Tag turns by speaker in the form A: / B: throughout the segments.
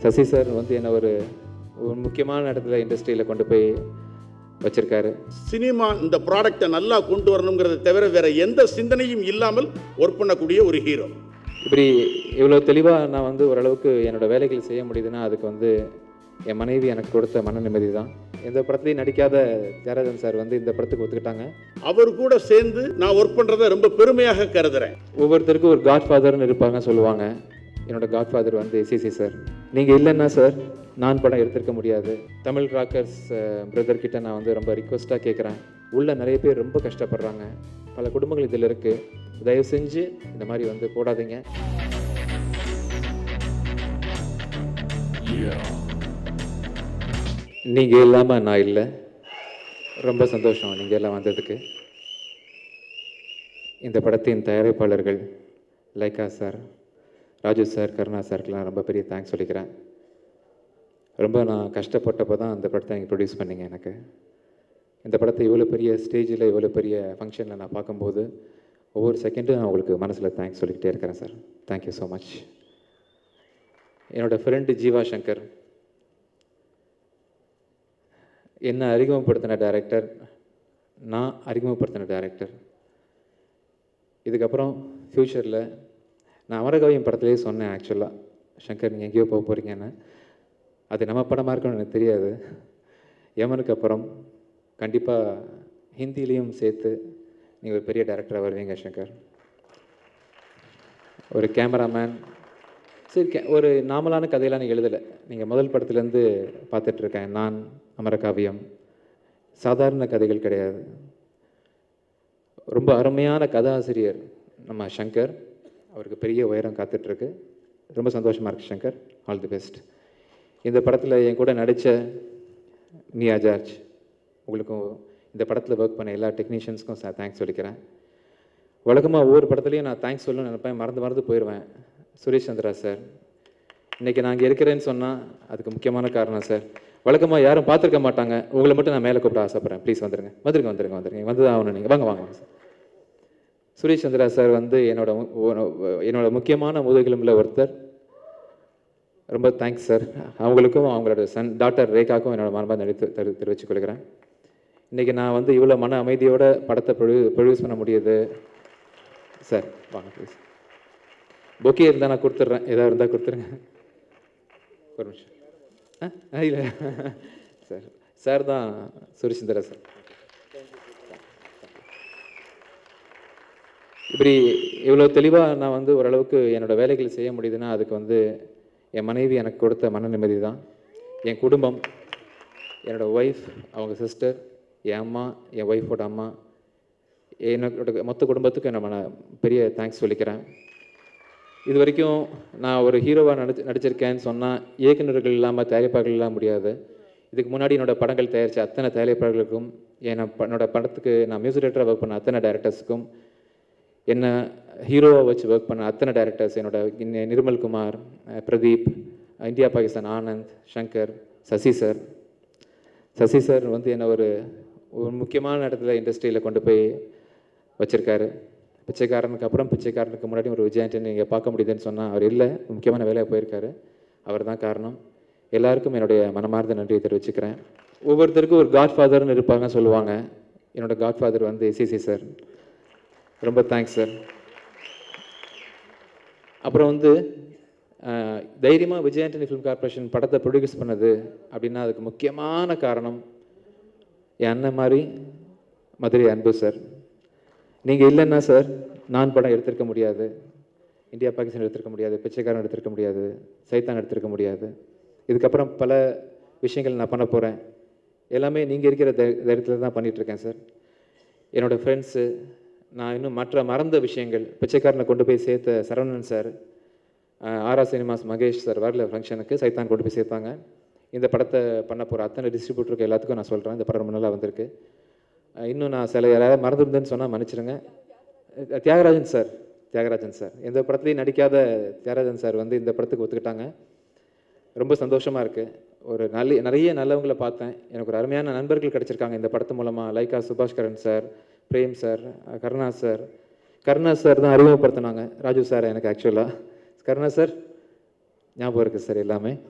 A: Sasi sir வந்து என்னை ஒரு ஒரு முக்கியமான இடத்துல இண்டஸ்ட்ரியில் கொண்டு போய் வச்சிருக்காரு
B: சினிமா இந்த ப்ராடக்டை நல்லா கொண்டு வரணுங்கிறத தவிர வேற எந்த சிந்தனையும் இல்லாமல் ஒர்க் பண்ணக்கூடிய ஒரு ஹீரோ
A: இப்படி இவ்வளோ தெளிவாக நான் வந்து ஓரளவுக்கு என்னோட வேலைகள் செய்ய முடியுதுன்னா அதுக்கு வந்து என் மனைவி எனக்கு கொடுத்த மன நிம்மதி தான் எந்த படத்துலையும் நடிக்காத தியாகராஜன் சார் வந்து இந்த படத்துக்கு ஒத்துக்கிட்டாங்க
B: அவர் கூட சேர்ந்து நான் ஒர்க் பண்றதை ரொம்ப பெருமையாக கருதுறேன்
A: ஒவ்வொருத்தருக்கும் ஒரு காட் ஃபாதர்னு இருப்பாங்க சொல்லுவாங்க என்னோட காட் ஃபாதர் வந்து சிசி சார் நீங்கள் இல்லைன்னா சார் நான் படம் எடுத்திருக்க முடியாது தமிழ் ராக்கர்ஸ் பிரதர் கிட்ட நான் வந்து ரொம்ப ரிக்வெஸ்ட்டாக கேட்குறேன் உள்ள நிறைய பேர் ரொம்ப கஷ்டப்படுறாங்க பல குடும்பங்கள் இதில் இருக்குது தயவு செஞ்சு இந்த மாதிரி வந்து போடாதீங்க நீங்கள் இல்லாமல் நான் இல்லை ரொம்ப சந்தோஷம் நீங்கள் எல்லாம் வந்ததுக்கு இந்த படத்தின் தயாரிப்பாளர்கள் லைகா சார் ராஜு சார் கருணா சாருக்கெலாம் ரொம்ப பெரிய தேங்க்ஸ் சொல்லிக்கிறேன் ரொம்ப நான் கஷ்டப்பட்டப்போ தான் அந்த படத்தை நீங்கள் ப்ரொடியூஸ் பண்ணீங்க எனக்கு இந்த படத்தை இவ்வளோ பெரிய ஸ்டேஜில் இவ்வளோ பெரிய ஃபங்க்ஷனில் நான் பார்க்கும்போது ஒவ்வொரு செகண்டும் நான் உங்களுக்கு மனசில் தேங்க்ஸ் சொல்லிக்கிட்டே இருக்கிறேன் சார் தேங்க்யூ ஸோ மச் என்னோடய ஃப்ரெண்டு ஜீவா சங்கர் என்னை அறிமுகப்படுத்தின டைரக்டர் நான் அறிமுகப்படுத்தின டைரக்டர் இதுக்கப்புறம் ஃப்யூச்சரில் நான் அமரகவியம் படத்துலேயே சொன்னேன் ஆக்சுவலாக சங்கர் நீங்கள் எங்கேயோ போக போகிறீங்கன்னு அது நம்ம படமாக இருக்கும்னு எனக்கு தெரியாது யமனுக்கு அப்புறம் கண்டிப்பாக ஹிந்திலையும் சேர்த்து நீங்கள் ஒரு பெரிய டைரக்டராக வருவீங்க சங்கர் ஒரு கேமராமேன் சரி கே ஒரு நார்மலான கதையெல்லாம் நீங்கள் எழுதலை நீங்கள் முதல் படத்துலேருந்து பார்த்துட்ருக்கேன் நான் அமரகாவியம் சாதாரண கதைகள் கிடையாது ரொம்ப அருமையான கதாசிரியர் நம்ம சங்கர் அவருக்கு பெரிய உயரம் காத்துட்ருக்கு ரொம்ப சந்தோஷமாக இருக்கு சங்கர் ஆல் தி பெஸ்ட் இந்த படத்தில் என் கூட நடித்த மியா ஜார்ஜ் உங்களுக்கும் இந்த படத்தில் ஒர்க் பண்ண எல்லா டெக்னீஷியன்ஸ்க்கும் சார் தேங்க்ஸ் சொல்லிக்கிறேன் வழக்கமாக ஒவ்வொரு படத்துலையும் நான் தேங்க்ஸ் சொல்லணும்னு நினைப்பேன் மறந்து மறந்து போயிடுவேன் சுரேஷ் சந்திரா சார் இன்றைக்கி நான் இங்கே இருக்கிறேன்னு சொன்னால் அதுக்கு முக்கியமான காரணம் சார் வழக்கமாக யாரும் பார்த்துருக்க மாட்டாங்க உங்களை மட்டும் நான் மேலே கூப்பிட ஆசைப்பட்றேன் ப்ளீஸ் வந்துருங்க வந்துருங்க வந்துருங்க வந்துருங்க வந்து தான் ஆகணும் நீங்கள் வாங்க வாங்க வாங்க சார் சுரேஷ் சந்திரா சார் வந்து என்னோட மு- ஒ- என்னோட முக்கியமான முதுகெலும்பில் ஒருத்தர் ரொம்ப தேங்க்ஸ் சார் அவங்களுக்கும் அவங்களோட சன் டாக்டர் ரேகாக்கும் என்னோட மனமாக நடித்து தெரி தெரிவித்துக் கொள்கிறேன் இன்றைக்கி நான் வந்து இவ்வளோ மன அமைதியோட படத்தை ப்ரொடியூ ப்ரொடியூஸ் பண்ண முடியுது சார் வாங்க ப்ளீஸ் பொக்கே இருந்தால் நான் கொடுத்துட்றேன் ஏதாவது இருந்தால் கொடுத்துருங்க ஒரு நிமிஷம் ஆ ஆ, இல்லை சார் சார் தான் சுரேஷந்திரா சார் இப்படி இவ்வளோ தெளிவாக நான் வந்து ஓரளவுக்கு என்னோட வேலைகள் செய்ய முடியுதுன்னா அதுக்கு வந்து என் மனைவி எனக்கு கொடுத்த மன நிம்மதி தான் என் குடும்பம் என்னோட ஒய்ஃப் அவங்க சிஸ்டர் என் அம்மா என் ஒய்ஃபோட அம்மா என்னோட மொத்த குடும்பத்துக்கும் நான் மன- பெரிய தேங்க்ஸ் சொல்லிக்கிறேன் இது வரைக்கும் நான் ஒரு ஹீரோவாக நடிச்சு நடிச்சிருக்கேன்னு சொன்னால் இயக்குநர்கள் இல்லாமல் தயாரிப்பாளர்கள் இல்லாமல் முடியாது இதுக்கு முன்னாடி என்னோட படங்கள் தயாரித்த அத்தனை தயாரிப்பாளர்களுக்கும் என்னை ப- என்னோட படத்துக்கு நான் மியூசிக் டைரக்டராக ஒர்க் பண்ண அத்தனை டைரக்டர்ஸுக்கும் என்ன ஹீரோவாக வச்சு ஒர்க் பண்ண அத்தனை டைரக்டர்ஸ் என்னோட இன்ன- நிர்மல்குமார் அஹ், Pradeep India Pakistan Anand Shankar Sasi sir Sasi sir வந்து என்னை ஒரு ஒரு முக்கியமான இடத்துல இண்டஸ்ட்ரியில் கொண்டு போய் வச்சிருக்காரு பிச்சைக்காரனுக்கு அப்புறம் பிச்சைக்காரனுக்கு முன்னாடி ஒரு விஜயாண்டன் நீங்கள் பார்க்க முடியுதுன்னு சொன்னால் அவர் இல்லை முக்கியமான வேலையாக போயிருக்காரு அவர் தான் காரணம் எல்லாருக்கும் என்னுடைய மனமார்ந்த நன்றியை தெரிவிச்சுக்கிறேன் ஒவ்வொருத்தருக்கும் ஒரு காட் ஃபாதர்னு இருப்பாங்க சொல்லுவாங்க என்னோட காட் ஃபாதர் வந்து சிசி சார் ரொம்ப தேங்க்ஸ் சார் அப்புறம் வந்து அஹ், தைரியமா விஜய் ஆண்டனி ஃபிலிம் கார்ப்பரேஷன் படத்தை ப்ரொடியூஸ் பண்ணது அப்படின்னா அதுக்கு முக்கியமான காரணம் என் அண்ணன் மாதிரி மதுரை அன்பு சார் நீங்கள் இல்லைன்னா சார் நான் படம் எடுத்திருக்க முடியாது இந்தியா பாகிஸ்தான் எடுத்திருக்க முடியாது பிச்சைக்காரன் எடுத்திருக்க முடியாது சைத்தான் எடுத்திருக்க முடியாது இதுக்கப்புறம் பல விஷயங்கள் நான் பண்ண போகிறேன் எல்லாமே நீங்கள் இருக்கிற தை- தைரியத்தில் தான் பண்ணிட்டு இருக்கேன் சார் என்னோடய ஃப்ரெண்ட்ஸு நான் இன்னும் மற்ற மறந்த விஷயங்கள் பிச்சைக்காரனை கொண்டு போய் சேர்த்த Saravanan sir Aura cinemas Mahesh sir வரல ஃபங்க்ஷனுக்கு சைத்தான் கொண்டு போய் சேர்த்தாங்க இந்த படத்தை பண்ண போகிற அத்தனை டிஸ்ட்ரிபியூட்டருக்கு எல்லாத்துக்கும் நான் சொல்கிறேன் இந்த படம் ரொம்ப நல்லா வந்திருக்கு அஹ் இன்னும் நான் சில யாராவது மறந்துருந்தேன்னு சொன்னால் மன்னிச்சிடுங்க அஹ் தியாகராஜன் சார் தியாகராஜன் சார் எந்த படத்துலையும் நடிக்காத தியாகராஜன் சார் வந்து இந்த படத்துக்கு ஒத்துக்கிட்டாங்க ரொம்ப சந்தோஷமாக இருக்குது ஒரு நல்ல நிறைய நல்லவங்களை பார்த்தேன் எனக்கு ஒரு அருமையான நண்பர்கள் கிடச்சிருக்காங்க இந்த படத்து மூலமாக லைக்கா சுபாஷ்கரன் சார் பிரேம் சார் அஹ் கருணா சார் கருணா சார் தான் அறிமுகப்படுத்தினாங்க ராஜு சார் எனக்கு ஆக்சுவலாக கருணா சார் ஞாபகம் இருக்குது சார் எல்லாமே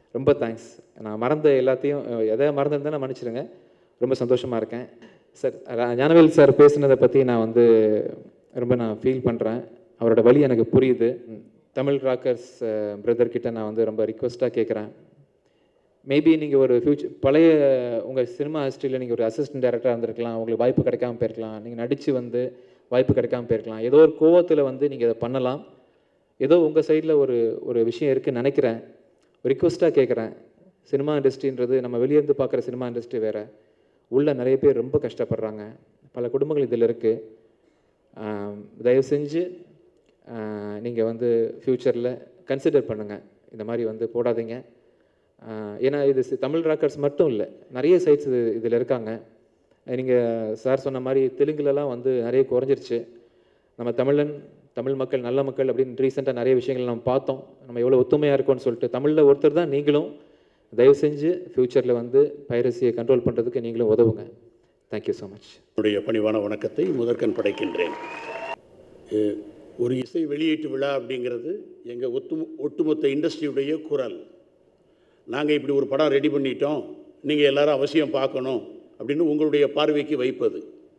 A: ரொம்ப தேங்க்ஸ் நான் மறந்த எல்லாத்தையும் அஹ், எதை மறந்துருந்தேன் மன்னிச்சிடுங்க ரொம்ப சந்தோஷமாக இருக்கேன் சார் ர- ஞானவேல் சார் பேசுனதை பற்றி நான் வந்து ரொம்ப நான் ஃபீல் பண்ணுறேன் அவரோட வழி எனக்கு புரியுது ம், தமிழ் ராக்கர்ஸ் பிரதர் கிட்ட நான் வந்து ரொம்ப ரிக்வெஸ்ட்டாக கேட்குறேன் மேபி நீங்கள் ஒரு ஃபியூச்சர் பழைய உங்கள் சினிமா ஹிஸ்ட்ரியில் நீங்கள் ஒரு அசிஸ்டன்ட் டேரக்டராக இருந்திருக்கலாம் உங்களுக்கு வாய்ப்பு கிடைக்காம போயிருக்கலாம் நீங்கள் நடித்து வந்து வாய்ப்பு கிடைக்காம போயிருக்கலாம் ஏதோ ஒரு கோவத்தில் வந்து நீங்கள் இதை பண்ணலாம் ஏதோ உங்கள் சைடில் ஒரு ஒரு விஷயம் இருக்குன்னு நினைக்கிறேன் ரிக்வெஸ்ட்டாக கேட்குறேன் சினிமா இண்டஸ்ட்ரின்றது நம்ம வெளியே இருந்து பார்க்குற சினிமா இண்டஸ்ட்ரி வேறு உள்ள நிறைய பேர் ரொம்ப கஷ்டப்படுறாங்க பல குடும்பங்கள் இதில் இருக்குது தயவு செஞ்சு நீங்கள் வந்து ஃப்யூச்சரில் கன்சிடர் பண்ணுங்கள் இந்த மாதிரி வந்து போடாதீங்க ஆஹ் ஏன்னா இது சி- தமிழ் ராக்கர்ஸ் மட்டும் இல்லை நிறைய சைட்ஸ் இது இதில் இருக்காங்க நீங்கள் சார் சொன்ன மாதிரி தெலுங்குலலாம் வந்து நிறைய குறைஞ்சிருச்சு நம்ம தமிழன் தமிழ் மக்கள் நல்ல மக்கள் அப்படின்னு ரீசெண்டாக நிறைய விஷயங்கள் நம்ம பார்த்தோம் நம்ம எவ்வளோ ஒத்துமையாக இருக்கோம்னு சொல்லிட்டு தமிழில் ஒருத்தர் தான் நீங்களும் தயவு செஞ்சு ஃப்யூச்சரில் வந்து பைரசியை கண்ட்ரோல் பண்ணுறதுக்கு நீங்களும் உதவுங்க தேங்க்யூ ஸோ மச்
B: என்னுடைய பணிவான வணக்கத்தை முதற்கண் படைக்கின்றேன் அஹ், ஒரு இசை வெளியீட்டு விழா அப்படிங்கிறது எங்கள் ஒத்து ஒட்டுமொத்த இண்டஸ்ட்ரியுடைய குரல் நாங்கள் இப்படி ஒரு படம் ரெடி பண்ணிட்டோம் நீங்கள் எல்லாரும் அவசியம் பார்க்கணும் அப்படின்னு உங்களுடைய பார்வைக்கு வைப்பது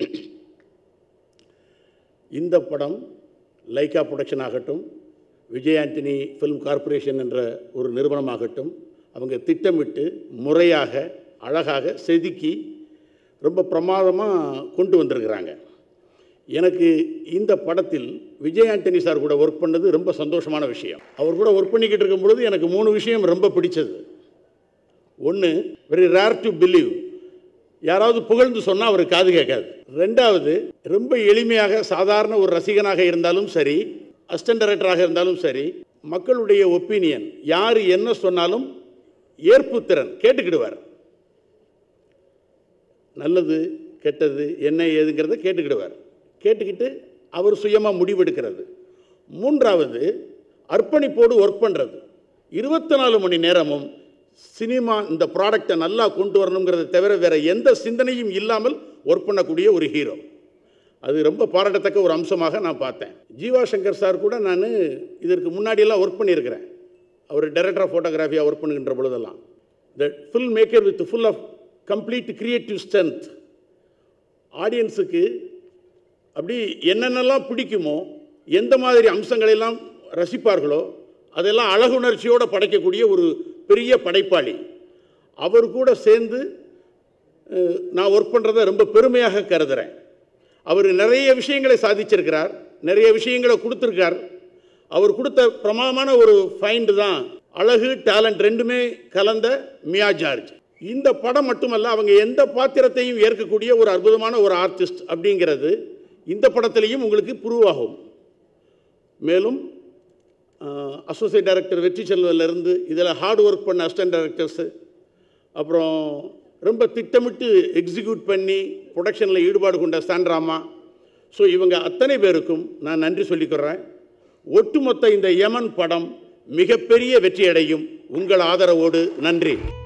B: இந்த படம் லைக்கா ப்ரொடக்ஷன் ஆகட்டும் விஜய் ஆண்டனி ஃபிலிம் கார்ப்பரேஷன் என்ற ஒரு நிறுவனமாகட்டும் அவங்க திட்டமிட்டு முறையாக அழகாக செதுக்கி ரொம்ப பிரமாதமாக கொண்டு வந்திருக்கிறாங்க எனக்கு இந்த படத்தில் விஜய் ஆண்டனி சார் கூட ஒர்க் பண்ணது ரொம்ப சந்தோஷமான விஷயம் அவர் கூட ஒர்க் பண்ணிக்கிட்டு இருக்கும் பொழுது எனக்கு மூணு விஷயம் ரொம்ப பிடிச்சது ஒன்று வெரி ரேர் டு பிலீவ் யாராவது புகழ்ந்து சொன்னால் அவர் காது கேட்காது ரெண்டாவது ரொம்ப எளிமையாக சாதாரண ஒரு ரசிகனாக இருந்தாலும் சரி அசிஸ்டன்ட் டைரக்டராக இருந்தாலும் சரி மக்களுடைய ஒப்பீனியன் யார் என்ன சொன்னாலும் ஏற்புத்திறன் கேட்டுக்கிடுவார் நல்லது கெட்டது என்ன ஏதுங்கிறத கேட்டுக்கிடுவார் கேட்டுக்கிட்டு அவர் சுயமாக முடிவெடுக்கிறது மூன்றாவது அர்ப்பணிப்போடு ஒர்க் பண்ணுறது இருபத்தி நாலு மணி நேரமும் சினிமா இந்த ப்ராடக்டை நல்லா கொண்டு வரணுங்கிறத தவிர வேற எந்த சிந்தனையும் இல்லாமல் ஒர்க் பண்ணக்கூடிய ஒரு ஹீரோ அது ரொம்ப பாராட்டத்தக்க ஒரு அம்சமாக நான் பார்த்தேன் ஜீவா சங்கர் சார் கூட நான் இதற்கு முன்னாடியெல்லாம் ஒர்க் பண்ணியிருக்கிறேன் அவர் டைரக்டர் ஆஃப் ஃபோட்டோகிராஃபியாக ஒர்க் பண்ணுகின்ற பொழுதெல்லாம் the film maker with full of complete creative strength ஆடியன்ஸுக்கு அப்படி என்னென்னலாம் பிடிக்குமோ எந்த மாதிரி அம்சங்களெல்லாம் ரசிப்பார்களோ அதெல்லாம் அழகுணர்ச்சியோடு படைக்கக்கூடிய ஒரு பெரிய படைப்பாளி அவர் கூட சேர்ந்து அஹ், நான் ஒர்க் பண்ணுறதை ரொம்ப பெருமையாக கருதுகிறேன் அவர் நிறைய விஷயங்களை சாதிச்சிருக்கிறார் நிறைய விஷயங்களை கொடுத்துருக்கார் அவர் கொடுத்த பிரமாதமான ஒரு ஃபைண்டு தான் அழகு டேலண்ட் ரெண்டுமே கலந்த மியா ஜார்ஜ் இந்த படம் மட்டுமல்ல அவங்க எந்த பாத்திரத்தையும் ஏற்கக்கூடிய ஒரு அற்புதமான ஒரு ஆர்டிஸ்ட் அப்படிங்கிறது இந்த படத்திலையும் உங்களுக்கு ப்ரூவ் ஆகும் மேலும் அசோசியேட் டைரக்டர் வெற்றி செல்வதிலிருந்து இதில் ஹார்ட் ஒர்க் பண்ண அசிஸ்டன்ட் டைரக்டர்ஸு அப்புறம் ரொம்ப திட்டமிட்டு எக்ஸிக்யூட் பண்ணி ப்ரொடக்ஷனில் ஈடுபாடு கொண்ட சாண்ட்ராமா ஸோ இவங்க அத்தனை பேருக்கும் நான் நன்றி சொல்லிக்கிறேன் ஒட்டுமொத்த இந்த யமன் படம் மிகப்பெரிய வெற்றியடையும் உங்கள் ஆதரவோடு நன்றி